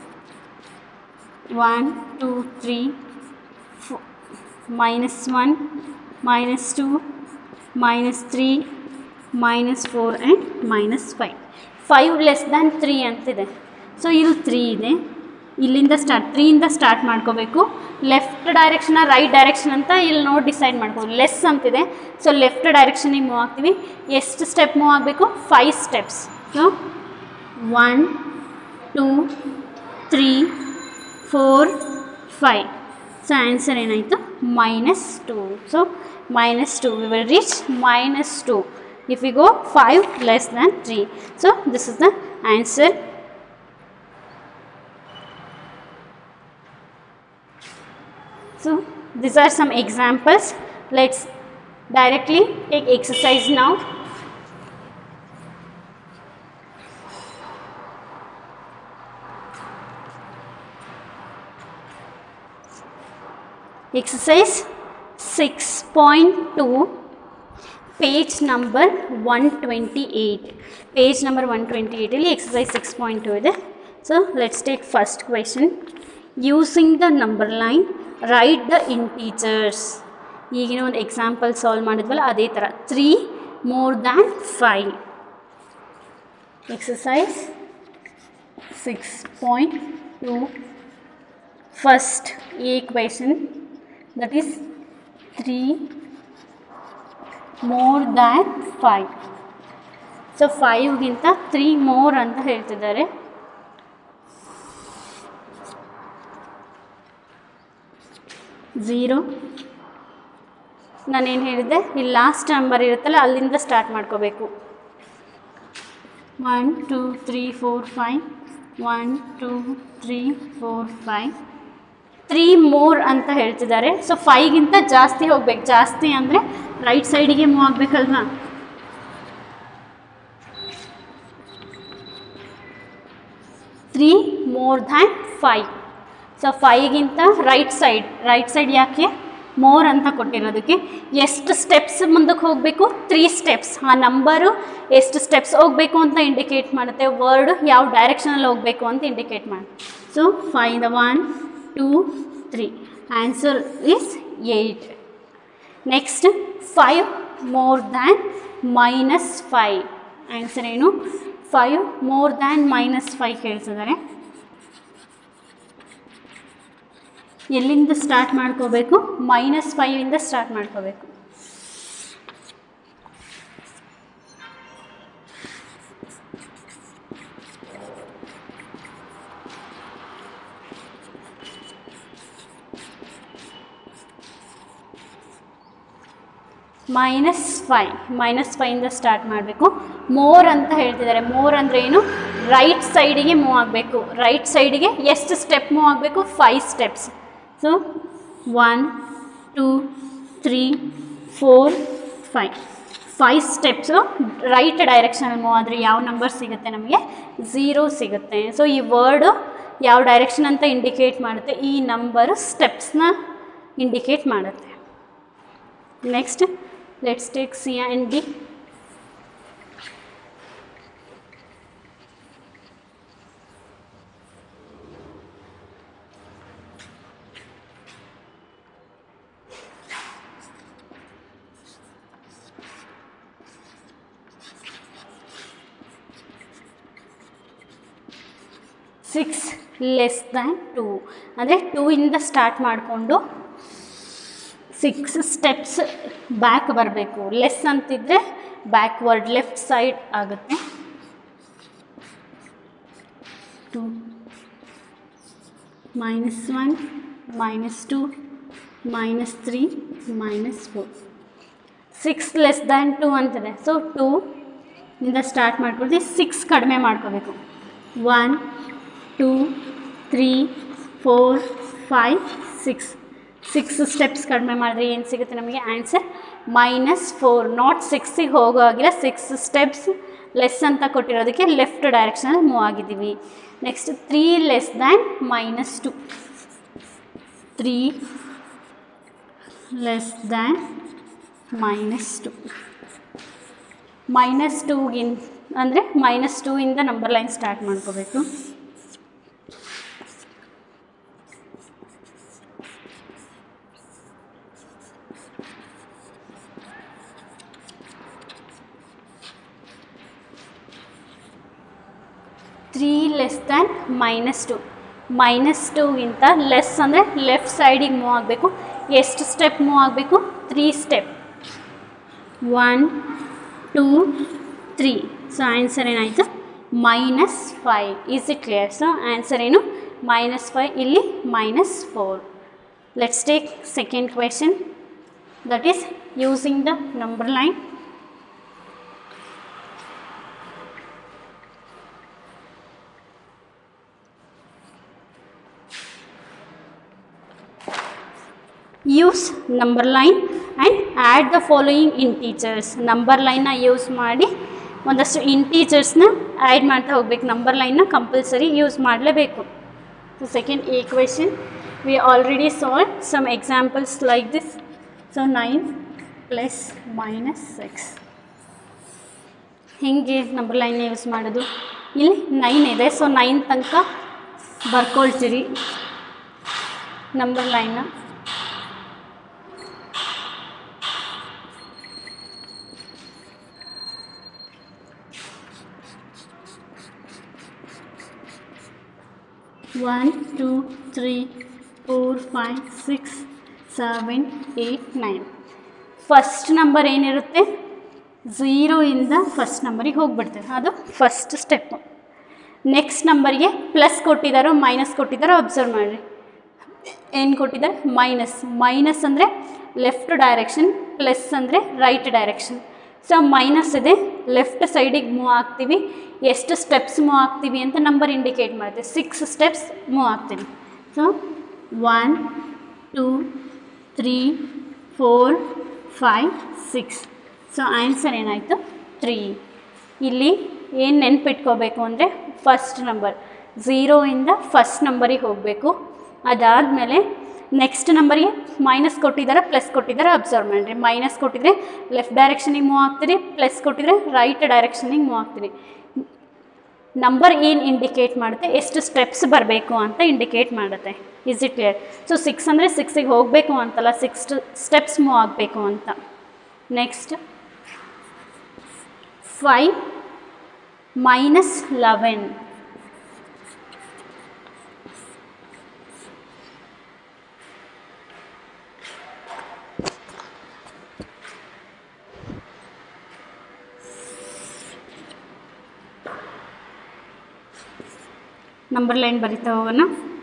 one two three four minus one minus two minus three minus four and minus five five less than three ಅಂತಿದೆ ಸೊ ಇಲ್ಲಿ ತ್ರೀ ಇದೆ ಇಲ್ಲಿಂದ ಸ್ಟಾರ್ಟ್ ತ್ರೀಯಿಂದ ಸ್ಟಾರ್ಟ್ ಮಾಡ್ಕೋಬೇಕು ಲೆಫ್ಟ್ ಡೈರೆಕ್ಷನ ರೈಟ್ ಡೈರೆಕ್ಷನ್ ಅಂತ ಇಲ್ಲಿ ನೋಡಿ ಡಿಸೈಡ್ ಮಾಡ್ಬೋದು ಲೆಸ್ ಅಂತಿದೆ ಸೊ ಲೆಫ್ಟ್ ಡೈರೆಕ್ಷನಿಗೆ ಮೂವ್ ಆಗ್ತೀವಿ ಎಷ್ಟು ಸ್ಟೆಪ್ ಮೂವ್ ಆಗಬೇಕು five steps so one two three four five so answer ಏನಾಯಿತು minus two so minus two we will reach minus two if we go 5 less than 3 so this is the answer so these are some examples let's directly take exercise now exercise 6.2 page number one twenty eight page number one twenty ಏಯ್ಟಲ್ಲಿ exercise six point two ಇದೆ so let's take first question using the number line write the integers ಈಗಿನ ಒಂದು example solve ಮಾಡಿದ್ವಲ್ಲ ಅದೇ ಥರ three more than five exercise six point two first A question that is three more than five so ಫೈವ್ಗಿಂತ three more ಅಂತ ಹೇಳ್ತಿದ್ದಾರೆ zero ನಾನೇನು ಹೇಳಿದೆ ಇಲ್ಲಿ ಲಾಸ್ಟ್ ನಂಬರ್ ಇರುತ್ತಲ್ಲ ಅಲ್ಲಿಂದ ಸ್ಟಾರ್ಟ್ ಮಾಡ್ಕೋಬೇಕು one two three four five one two three four five three more ಅಂತ ಹೇಳ್ತಿದ್ದಾರೆ ಸೊ ಫೈವ್ಗಿಂತ ಜಾಸ್ತಿ ಹೋಗ್ಬೇಕು ಜಾಸ್ತಿ ಅಂದರೆ ರೈಟ್ ಸೈಡಿಗೆ ಮೂವ್ ಆಗಬೇಕಲ್ವಾ three more than five so ಫೈವ್ಗಿಂತ ರೈಟ್ ಸೈಡ್ ರೈಟ್ ಸೈಡ್ ಯಾಕೆ ಮೋರ್ ಅಂತ ಕೊಟ್ಟಿರೋದಕ್ಕೆ ಎಷ್ಟು ಸ್ಟೆಪ್ಸ್ ಮುಂದಕ್ಕೆ ಹೋಗಬೇಕು ತ್ರೀ ಸ್ಟೆಪ್ಸ್ ಆ ನಂಬರು ಎಷ್ಟು ಸ್ಟೆಪ್ಸ್ ಹೋಗಬೇಕು ಅಂತ ಇಂಡಿಕೇಟ್ ಮಾಡುತ್ತೆ ವರ್ಡ್ ಯಾವ ಡೈರೆಕ್ಷನಲ್ಲಿ ಹೋಗಬೇಕು ಅಂತ ಇಂಡಿಕೇಟ್ ಮಾಡುತ್ತೆ so five the one two three answer is eight next five more than minus five answer ಏನು five more than minus five ಕೇಳ್ತಿದ್ದಾರೆ ಎಲ್ಲಿಂದ ಸ್ಟಾರ್ಟ್ ಮಾಡ್ಕೋಬೇಕು ಮೈನಸ್ ಫೈವಿಂದ ಸ್ಟಾರ್ಟ್ ಮಾಡ್ಕೋಬೇಕು ಮೈನಸ್ ಫೈ ಮೈನಸ್ ಫೈಯಿಂದ ಸ್ಟಾರ್ಟ್ ಮಾಡಬೇಕು ಮೋರ್ ಅಂತ ಹೇಳ್ತಿದ್ದಾರೆ ಮೋರ್ ಅಂದರೆ ಏನು ರೈಟ್ ಸೈಡಿಗೆ ಮೂವ್ ಆಗಬೇಕು ರೈಟ್ ಸೈಡಿಗೆ ಎಷ್ಟು ಸ್ಟೆಪ್ ಮೂವ್ ಆಗಬೇಕು five steps so one two three four five five steps right ಡೈರೆಕ್ಷನಲ್ಲಿ ಮೂವ್ ಆದರೆ ಯಾವ ನಂಬರ್ ಸಿಗುತ್ತೆ ನಮಗೆ ಝೀರೋ ಸಿಗುತ್ತೆ ಸೊ ಈ ವರ್ಡು ಯಾವ ಡೈರೆಕ್ಷನ್ ಅಂತ ಇಂಡಿಕೇಟ್ ಮಾಡುತ್ತೆ ಈ ನಂಬರು ಸ್ಟೆಪ್ಸ್ನ ಇಂಡಿಕೇಟ್ ಮಾಡುತ್ತೆ next let's take C and D six less than two ಅಂದರೆ ಟೂ ಇಂದ ಸ್ಟಾರ್ಟ್ ಮಾಡಿಕೊಂಡು ಸಿಕ್ಸ್ ಸ್ಟೆಪ್ಸ್ ಬ್ಯಾಕ್ ಬರಬೇಕು ಲೆಸ್ ಅಂತಿದ್ರೆ ಬ್ಯಾಕ್ವರ್ಡ್ ಲೆಫ್ಟ್ ಸೈಡ್ ಆಗುತ್ತೆ two minus one minus two minus three minus four six less than two ಅಂತಿದೆ so two ಇಂದ start ಮಾಡ್ಕೊಳ್ತೀವಿ six ಕಡಿಮೆ ಮಾಡ್ಕೋಬೇಕು one two three four five six six steps ಕಡಿಮೆ ಮಾಡಿದ್ರೆ ಏನು ಸಿಗುತ್ತೆ ನಮಗೆ ಆನ್ಸರ್ ಮೈನಸ್ ಫೋರ್ ನಾಟ್ ಸಿಕ್ಸಿಗೆ ಹೋಗೋ ಆಗಿಲ್ಲ ಸಿಕ್ಸ್ ಸ್ಟೆಪ್ಸ್ ಲೆಸ್ ಅಂತ ಕೊಟ್ಟಿರೋದಕ್ಕೆ ಲೆಫ್ಟ್ ಡೈರೆಕ್ಷನಲ್ಲಿ ಮೂವ್ ಆಗಿದ್ದೀವಿ next three less than minus two three less than minus two minus ಟೂಗಿನ್ ಅಂದರೆ ಮೈನಸ್ ಟೂ ಇಂದ ನಂಬರ್ ಲೈನ್ ಸ್ಟಾರ್ಟ್ ಮಾಡ್ಕೋಬೇಕು three less than minus two minus ಟೂಗಿಂತ ಲೆಸ್ ಅಂದರೆ ಲೆಫ್ಟ್ ಸೈಡಿಗೆ ಮೂವ್ ಆಗಬೇಕು ಎಷ್ಟು ಸ್ಟೆಪ್ ಮೂವ್ ಆಗಬೇಕು three step one two three so answer ಏನಾಯಿತು minus five is it clear so answer ಏನು ಮೈನಸ್ ಫೈವ್ ಇಲ್ಲಿ minus four let's take second question that is using the number line use number line and add the following integers number ಲೈನ್ನ use ಮಾಡಿ ಒಂದಷ್ಟು ಇಂಟೀಚರ್ಸ್ನ add ಮಾಡ್ತಾ ಹೋಗ್ಬೇಕು number ಲೈನ್ನ compulsory use ಮಾಡಲೇಬೇಕು so second A question we already solve some examples like this so nine plus minus six ಹೇಗೆ number line use ಮಾಡೋದು ಇಲ್ಲಿ ನೈನ್ ಇದೆ ಸೊ ನೈನ್ ತನಕ ಬರ್ಕೊಳ್ತೀರಿ ನಂಬರ್ ಲೈನ್ನ one two three four five six seven eight nine first number ಏನಿರುತ್ತೆ ಝೀರೋಯಿಂದ first ನಂಬರಿಗೆ ಹೋಗ್ಬಿಡ್ತೇವೆ ಅದು ಫಸ್ಟ್ ಸ್ಟೆಪ್ಪು ನೆಕ್ಸ್ಟ್ ನಂಬರ್ಗೆ ಪ್ಲಸ್ ಕೊಟ್ಟಿದ್ದಾರೋ ಮೈನಸ್ ಕೊಟ್ಟಿದ್ದಾರೋ ಅಬ್ಸರ್ವ್ ಮಾಡಿರಿ ಏನು ಕೊಟ್ಟಿದ್ದಾರೆ ಮೈನಸ್ ಮೈನಸ್ ಅಂದರೆ ಲೆಫ್ಟ್ ಡೈರೆಕ್ಷನ್ ಪ್ಲಸ್ ಅಂದರೆ ರೈಟ್ ಡೈರೆಕ್ಷನ್ ಸೊ ಮೈನಸ್ ಇದೆ ಲೆಫ್ಟ್ ಸೈಡಿಗೆ ಮೂವ್ ಆಗ್ತೀವಿ ಎಷ್ಟು ಸ್ಟೆಪ್ಸ್ ಮೂವ್ ಆಗ್ತೀವಿ ಅಂತ ನಂಬರ್ ಇಂಡಿಕೇಟ್ ಮಾಡುತ್ತೆ ಸಿಕ್ಸ್ ಸ್ಟೆಪ್ಸ್ ಮೂವ್ ಆಗ್ತೀವಿ so one two three four five six so answer ಏನಾಯಿತು ತ್ರೀ ಇಲ್ಲಿ ಏನು ನೆನ್ಪಿಟ್ಕೋಬೇಕು ಅಂದರೆ ಫಸ್ಟ್ ನಂಬರ್ ಝೀರೋಯಿಂದ ಫಸ್ಟ್ ನಂಬರಿಗೆ ಹೋಗಬೇಕು ಅದಾದಮೇಲೆ ನೆಕ್ಸ್ಟ್ ನಂಬರಿಗೆ ಮೈನಸ್ ಕೊಟ್ಟಿದ್ದಾರೆ ಪ್ಲಸ್ ಕೊಟ್ಟಿದ್ದಾರೆ ಅಬ್ಸರ್ವ್ ಮಾಡಿರಿ ಮೈನಸ್ ಕೊಟ್ಟಿದ್ರೆ ಲೆಫ್ಟ್ ಡೈರೆಕ್ಷನಿಗೆ ಮೂವ್ ಆಗ್ತೀರಿ ಪ್ಲಸ್ ಕೊಟ್ಟಿದ್ರೆ ರೈಟ್ ಡೈರೆಕ್ಷನಿಗೆ ಮೂವ್ ಆಗ್ತೀರಿ ನಂಬರ್ ಏನು ಇಂಡಿಕೇಟ್ ಮಾಡುತ್ತೆ ಎಷ್ಟು ಸ್ಟೆಪ್ಸ್ ಬರಬೇಕು ಅಂತ ಇಂಡಿಕೇಟ್ ಮಾಡುತ್ತೆ is it clear so six ಅಂದರೆ ಸಿಕ್ಸಿಗೆ ಹೋಗಬೇಕು ಅಂತಲ್ಲ ಸಿಕ್ಸ್ ಸ್ಟೆಪ್ಸ್ ಮೂವ್ ಆಗಬೇಕು ಅಂತ next five minus eleven number line ಬರಿತಾ ಹೋಗೋಣ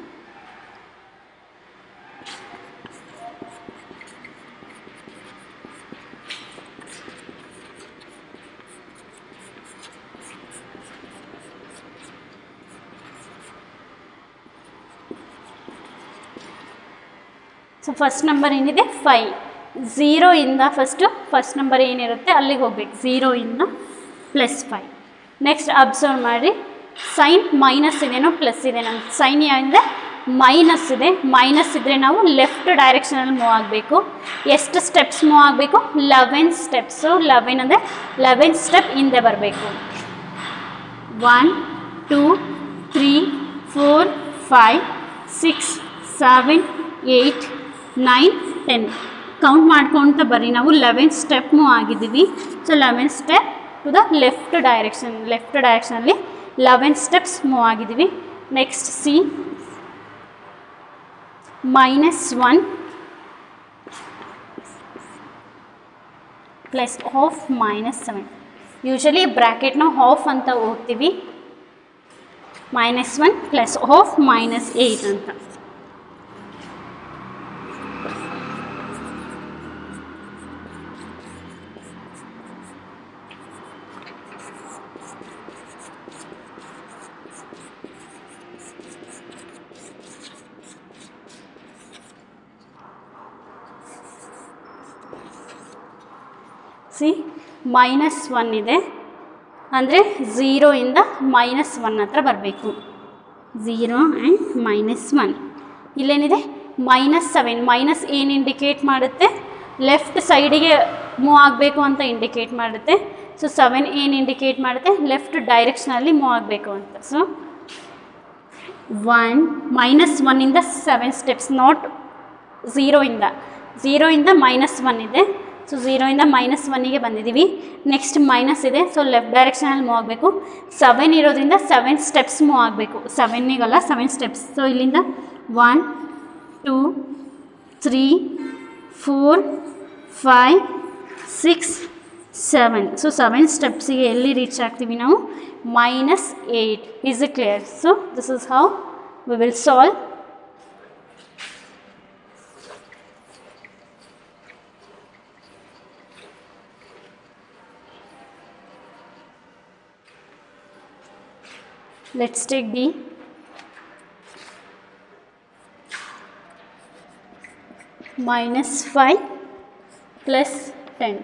ಸೊ ಫಸ್ಟ್ ನಂಬರ್ ಏನಿದೆ ಫೈ ಝೀರೋಯಿಂದ ಫಸ್ಟು ಫಸ್ಟ್ ನಂಬರ್ ಏನಿರುತ್ತೆ ಅಲ್ಲಿಗೆ ಹೋಗ್ಬೇಕು ಝೀರೋಯಿಂದ ಪ್ಲಸ್ ಫೈ ನೆಕ್ಸ್ಟ್ ಅಬ್ಸರ್ವ್ ಮಾಡಿ ಸೈನ್ ಮೈನಸ್ ಇದೆನೋ ಪ್ಲಸ್ ಇದೆನೋ ಸೈನ್ ಅಂದರೆ ಮೈನಸ್ ಇದೆ ಮೈನಸ್ ಇದ್ದರೆ ನಾವು ಲೆಫ್ಟ್ ಡೈರೆಕ್ಷನಲ್ಲಿ ಮೂವ್ ಆಗಬೇಕು ಎಷ್ಟು ಸ್ಟೆಪ್ಸ್ ಮೂವ್ ಆಗಬೇಕು ಲೆವೆನ್ ಸ್ಟೆಪ್ಸು ಲೆವೆನ್ ಅಂದರೆ ಲೆವೆನ್ ಸ್ಟೆಪ್ ಹಿಂದೆ ಬರಬೇಕು one two three four five six seven eight nine ten count ಮಾಡ್ಕೊತ ಬರ್ರಿ ನಾವು ಲೆವೆನ್ ಸ್ಟೆಪ್ ಮೂವ್ ಆಗಿದ್ದೀವಿ so eleven step to the left direction left ಡೈರೆಕ್ಷನಲ್ಲಿ ಲೆವೆನ್ ಸ್ಟೆಪ್ಸ್ ಮೂವ್ ಆಗಿದ್ದೀವಿ next C minus one plus of minus seven usually ಬ್ರ್ಯಾಕೆಟ್ನ half ಅಂತ ಓದ್ತೀವಿ minus one plus of minus eight ಅಂತ ಸಿ ಮೈನಸ್ ಒನ್ ಇದೆ ಅಂದರೆ ಝೀರೋಯಿಂದ ಮೈನಸ್ ಒನ್ ಹತ್ರ ಬರಬೇಕು ಝೀರೋ ಆ್ಯಂಡ್ ಮೈನಸ್ ಒನ್ ಇಲ್ಲೇನಿದೆ ಮೈನಸ್ ಸೆವೆನ್ ಮೈನಸ್ ಏನು ಇಂಡಿಕೇಟ್ ಮಾಡುತ್ತೆ ಲೆಫ್ಟ್ ಸೈಡಿಗೆ ಮೂವ್ ಆಗಬೇಕು ಅಂತ ಇಂಡಿಕೇಟ್ ಮಾಡುತ್ತೆ ಸೊ ಸೆವೆನ್ ಏನು ಇಂಡಿಕೇಟ್ ಮಾಡುತ್ತೆ ಲೆಫ್ಟ್ ಡೈರೆಕ್ಷನಲ್ಲಿ ಮೂವ್ ಆಗಬೇಕು ಅಂತ ಸೊ ಒನ್ ಮೈನಸ್ ಒನ್ನಿಂದ ಸೆವೆನ್ ಸ್ಟೆಪ್ಸ್ ನಾಟ್ ಝೀರೋಯಿಂದ ಝೀರೋಯಿಂದ ಮೈನಸ್ ಒನ್ ಇದೆ ಸೊ ಝೀರೋಯಿಂದ ಮೈನಸ್ ಒನ್ನಿಗೆ ಬಂದಿದ್ದೀವಿ ನೆಕ್ಸ್ಟ್ ಮೈನಸ್ ಇದೆ ಸೊ ಲೆಫ್ಟ್ ಡೈರೆಕ್ಷನಲ್ಲಿ ಮೂವ್ ಆಗಬೇಕು ಸೆವೆನ್ ಇರೋದ್ರಿಂದ ಸೆವೆನ್ ಸ್ಟೆಪ್ಸ್ ಮೂವ್ ಆಗಬೇಕು ಸೆವೆನ್ನಿಗಲ್ಲ ಸೆವೆನ್ ಸ್ಟೆಪ್ಸ್ ಸೊ ಇಲ್ಲಿಂದ one two three four five six seven so seven ಸ್ಟೆಪ್ಸಿಗೆ ಎಲ್ಲಿ ರೀಚ್ ಆಗ್ತೀವಿ ನಾವು minus eight is it clear so this is how we will solve let's take the minus 5 plus 10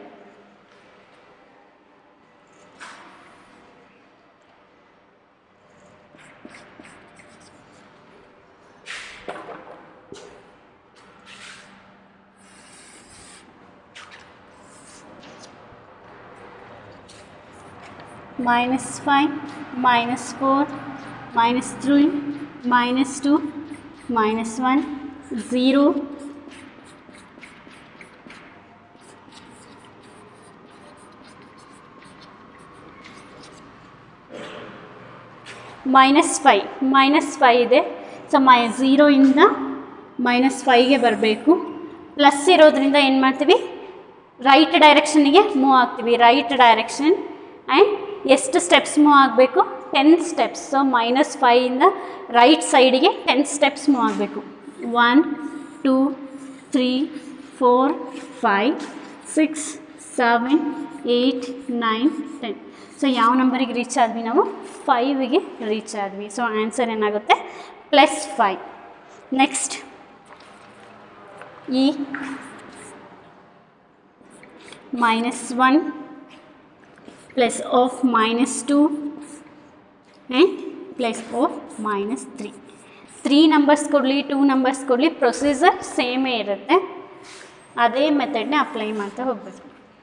minus 5 minus 4 minus 3 minus 2 minus 1 0 minus five minus five ಇದೆ so ಮೈ ಝೀರೋಯಿಂದ minus ಫೈಗೆ ಬರಬೇಕು plus ಇರೋದ್ರಿಂದ ಏನು ಮಾಡ್ತೀವಿ ರೈಟ್ ಡೈರೆಕ್ಷನಿಗೆ ಮೂವ್ ಆಗ್ತೀವಿ ರೈಟ್ ಡೈರೆಕ್ಷನ್ ಆ್ಯಂಡ್ ಎಷ್ಟು ಸ್ಟೆಪ್ಸ್ ಮೂವ್ ಆಗಬೇಕು ಟೆನ್ ಸ್ಟೆಪ್ಸ್ ಸೊ ಮೈನಸ್ ಫೈಯಿಂದ ರೈಟ್ ಸೈಡಿಗೆ ಟೆನ್ ಸ್ಟೆಪ್ಸ್ ಮೂವ್ ಆಗಬೇಕು one two three four five six seven eight nine ten so ಯಾವ ನಂಬರಿಗೆ ರೀಚ್ ಆದ್ವಿ ನಾವು ಫೈವಿಗೆ ರೀಚ್ ಆದ್ವಿ ಸೊ ಆನ್ಸರ್ ಏನಾಗುತ್ತೆ ಪ್ಲಸ್ ಫೈವ್ ನೆಕ್ಸ್ಟ್ ಈ minus 1 plus of minus 2 and plus of minus 3 three numbers ಕೊಡಲಿ ಟೂ ನಂಬರ್ಸ್ ಕೊಡಲಿ ಪ್ರೊಸೀಜರ್ ಸೇಮೇ ಇರುತ್ತೆ ಅದೇ ಮೆಥಡ್ನ ಅಪ್ಲೈ ಮಾಡ್ತಾ ಹೋಗ್ಬೇಕು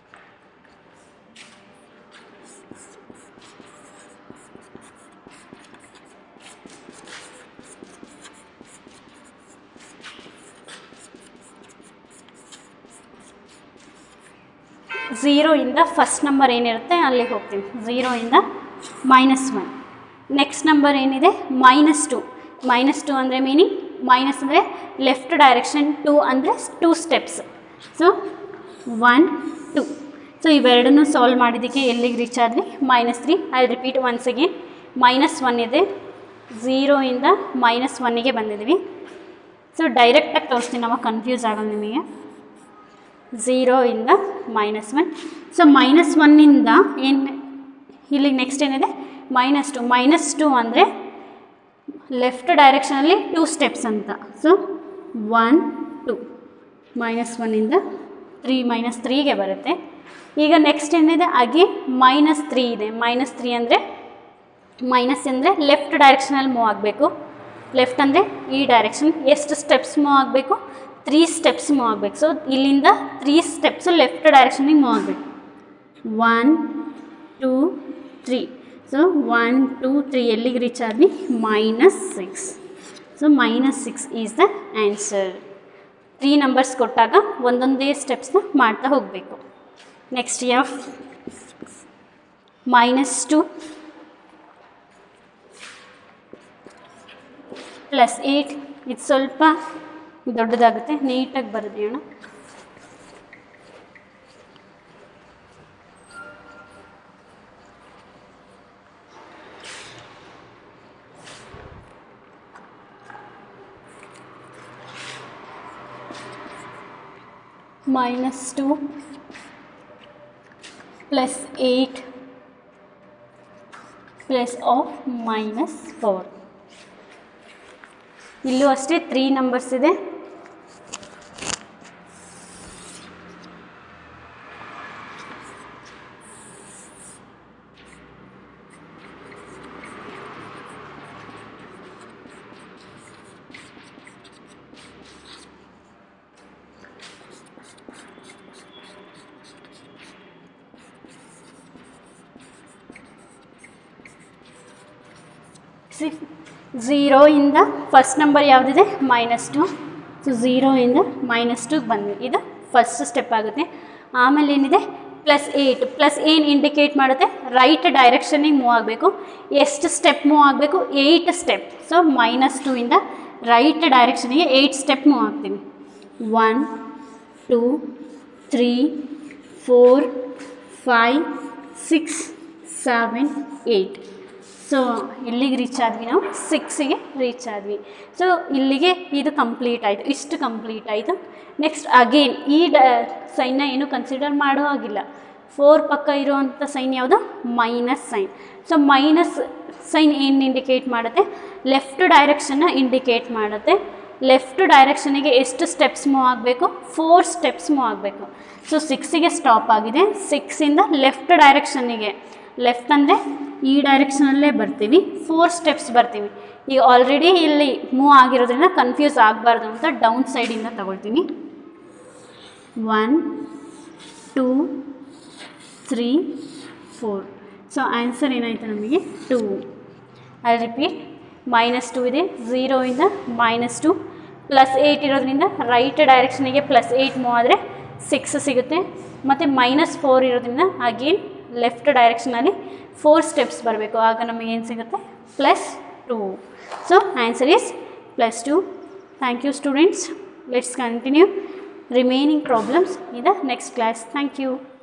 ಝೀರೋಯಿಂದ ಫಸ್ಟ್ ನಂಬರ್ ಏನಿರುತ್ತೆ ಅಲ್ಲಿಗೆ ಹೋಗ್ತೀವಿ ಝೀರೋಯಿಂದ ಮೈನಸ್ ಒನ್ ನೆಕ್ಸ್ಟ್ ನಂಬರ್ ಏನಿದೆ ಮೈನಸ್ ಟು ಮೈನಸ್ ಟು ಅಂದರೆ ಮೀನಿಂಗ್ ಮೈನಸ್ ಅಂದರೆ ಲೆಫ್ಟ್ ಡೈರೆಕ್ಷನ್ ಟು ಅಂದರೆ two steps so one two so ಇವೆರಡನ್ನೂ ಸಾಲ್ವ್ ಮಾಡಿದ್ದಕ್ಕೆ ಎಲ್ಲಿಗೆ ರೀಚ್ ಆದ್ವಿ minus three I repeat once again minus one ಇದೆ ಝೀರೋಯಿಂದ ಮೈನಸ್ ಒನ್ನಿಗೆ ಬಂದಿದ್ದೀವಿ ಸೊ ಡೈರೆಕ್ಟಾಗಿ ತೋರಿಸ್ತೀನಿ ನಾವು ಕನ್ಫ್ಯೂಸ್ ಆಗಲ್ಲ ನಿಮಗೆ ಝೀರೋಯಿಂದ ಮೈನಸ್ ಒನ್ ಸೊ ಮೈನಸ್ ಒನ್ನಿಂದ ಏನು ಇಲ್ಲಿಗೆ ನೆಕ್ಸ್ಟ್ ಏನಿದೆ ಮೈನಸ್ ಟು ಮೈನಸ್ ಟು ಅಂದರೆ ಲೆಫ್ಟ್ ಡೈರೆಕ್ಷನಲ್ಲಿ ಟೂ ಸ್ಟೆಪ್ಸ್ ಅಂತ ಸೊ ಒನ್ ಟು ಮೈನಸ್ ಒನ್ನಿಂದ ತ್ರೀ ಮೈನಸ್ ತ್ರೀಗೆ ಬರುತ್ತೆ ಈಗ ನೆಕ್ಸ್ಟ್ ಏನಿದೆ ಅಗೇನ್ ಮೈನಸ್ ತ್ರೀ ಇದೆ ಮೈನಸ್ ತ್ರೀ ಅಂದರೆ ಮೈನಸ್ ಅಂದರೆ ಲೆಫ್ಟ್ ಡೈರೆಕ್ಷನಲ್ಲಿ ಮೂವ್ ಆಗಬೇಕು ಲೆಫ್ಟ್ ಅಂದರೆ ಈ ಡೈರೆಕ್ಷನ್ ಎಷ್ಟು ಸ್ಟೆಪ್ಸ್ ಮೂವ್ ಆಗಬೇಕು ತ್ರೀ ಸ್ಟೆಪ್ಸ್ ಮೂವ್ ಆಗಬೇಕು ಸೊ ಇಲ್ಲಿಂದ ತ್ರೀ ಸ್ಟೆಪ್ಸು ಲೆಫ್ಟ್ ಡೈರೆಕ್ಷನಿಗೆ ಮೂವ್ ಆಗಬೇಕು one two three so one two three ಎಲ್ಲಿಗೆ ರೀಚ್ ಆದ್ವಿ minus six so minus six is the answer three numbers ಕೊಟ್ಟಾಗ ಒಂದೊಂದೇ ಸ್ಟೆಪ್ಸ್ನ ಮಾಡ್ತಾ ಹೋಗಬೇಕು next F minus two plus eight ಇದು ಸ್ವಲ್ಪ ದೊಡ್ಡದಾಗುತ್ತೆ ನೀಟಾಗಿ ಬರೆಯೋಣ minus 2 plus 8 plus of minus 4 ಇಲ್ಲೂ ಅಷ್ಟೇ ತ್ರೀ ನಂಬರ್ಸ್ ಇದೆ ಸಿಕ್ಸ್ ಝೀರೋಯಿಂದ ಫಸ್ಟ್ ನಂಬರ್ ಯಾವುದಿದೆ ಮೈನಸ್ ಟು ಸೊ ಝೀರೋಯಿಂದ ಮೈನಸ್ ಟುಗೆ ಬಂದ್ವಿ ಇದು ಫಸ್ಟ್ ಸ್ಟೆಪ್ ಆಗುತ್ತೆ ಆಮೇಲೆ ಏನಿದೆ ಪ್ಲಸ್ ಏಯ್ಟ್ ಪ್ಲಸ್ ಏನು ಇಂಡಿಕೇಟ್ ಮಾಡುತ್ತೆ ರೈಟ್ ಡೈರೆಕ್ಷನಿಗೆ ಮೂವ್ ಆಗಬೇಕು ಎಷ್ಟು ಸ್ಟೆಪ್ ಮೂವ್ ಆಗಬೇಕು eight step so minus two ಇಂದ ರೈಟ್ ಡೈರೆಕ್ಷನಿಗೆ ಏಯ್ಟ್ ಸ್ಟೆಪ್ ಮೂವ್ ಆಗ್ತೀವಿ one two three four five six seven eight so ಇಲ್ಲಿಗೆ ರೀಚ್ ಆದ್ವಿ ನಾವು ಸಿಕ್ಸಿಗೆ ರೀಚ್ ಆದ್ವಿ ಸೊ ಇಲ್ಲಿಗೆ ಇದು ಕಂಪ್ಲೀಟ್ ಆಯಿತು ಇಷ್ಟು ಕಂಪ್ಲೀಟ್ ಆಯಿತು ನೆಕ್ಸ್ಟ್ ಅಗೇನ್ ಈ ಡ ಸೈನ್ನ ಏನು ಕನ್ಸಿಡರ್ ಮಾಡೋ ಹಾಗಿಲ್ಲ ಫೋರ್ ಪಕ್ಕ ಇರುವಂಥ ಸೈನ್ ಯಾವುದು minus sign so minus sign ಏನು ಇಂಡಿಕೇಟ್ ಮಾಡುತ್ತೆ ಲೆಫ್ಟ್ ಡೈರೆಕ್ಷನ್ನ ಇಂಡಿಕೇಟ್ ಮಾಡುತ್ತೆ ಲೆಫ್ಟ್ ಡೈರೆಕ್ಷನಿಗೆ ಎಷ್ಟು ಸ್ಟೆಪ್ಸ್ ಮೂವ್ ಆಗಬೇಕು ಫೋರ್ ಸ್ಟೆಪ್ಸ್ ಮೂವ್ ಆಗಬೇಕು ಸೊ ಸಿಕ್ಸಿಗೆ ಸ್ಟಾಪ್ ಆಗಿದೆ ಸಿಕ್ಸಿಂದ ಲೆಫ್ಟ್ ಡೈರೆಕ್ಷನ್ನಿಗೆ ಲೆಫ್ಟ್ ಅಂದರೆ ಈ ಡೈರೆಕ್ಷನಲ್ಲೇ ಬರ್ತೀವಿ ಫೋರ್ ಸ್ಟೆಪ್ಸ್ ಬರ್ತೀವಿ ಈಗ ಆಲ್ರೆಡಿ ಇಲ್ಲಿ ಮೂವ್ ಆಗಿರೋದ್ರಿಂದ ಕನ್ಫ್ಯೂಸ್ ಆಗಬಾರ್ದು ಅಂತ ಡೌನ್ ಸೈಡಿಂದ ತಗೊಳ್ತೀನಿ one two three four so answer ಏನಾಯಿತು ನಮಗೆ two I repeat minus two ಇದೆ ಝೀರೋಯಿಂದ ಮೈನಸ್ ಟು ಪ್ಲಸ್ ಏಯ್ಟ್ ಇರೋದ್ರಿಂದ ರೈಟ್ ಡೈರೆಕ್ಷನಿಗೆ ಪ್ಲಸ್ ಏಯ್ಟ್ ಮೂವ್ ಆದರೆ ಸಿಕ್ಸ್ ಸಿಗುತ್ತೆ ಮತ್ತು ಮೈನಸ್ ಫೋರ್ ಇರೋದ್ರಿಂದ ಅಗೇನ್ ಲೆಫ್ಟ್ ಡೈರೆಕ್ಷನಲ್ಲಿ ಫೋರ್ ಸ್ಟೆಪ್ಸ್ ಬರಬೇಕು ಆಗ ನಮಗೆ ಏನು ಸಿಗುತ್ತೆ plus two so answer is plus two thank you students let's continue remaining problems in the next class thank you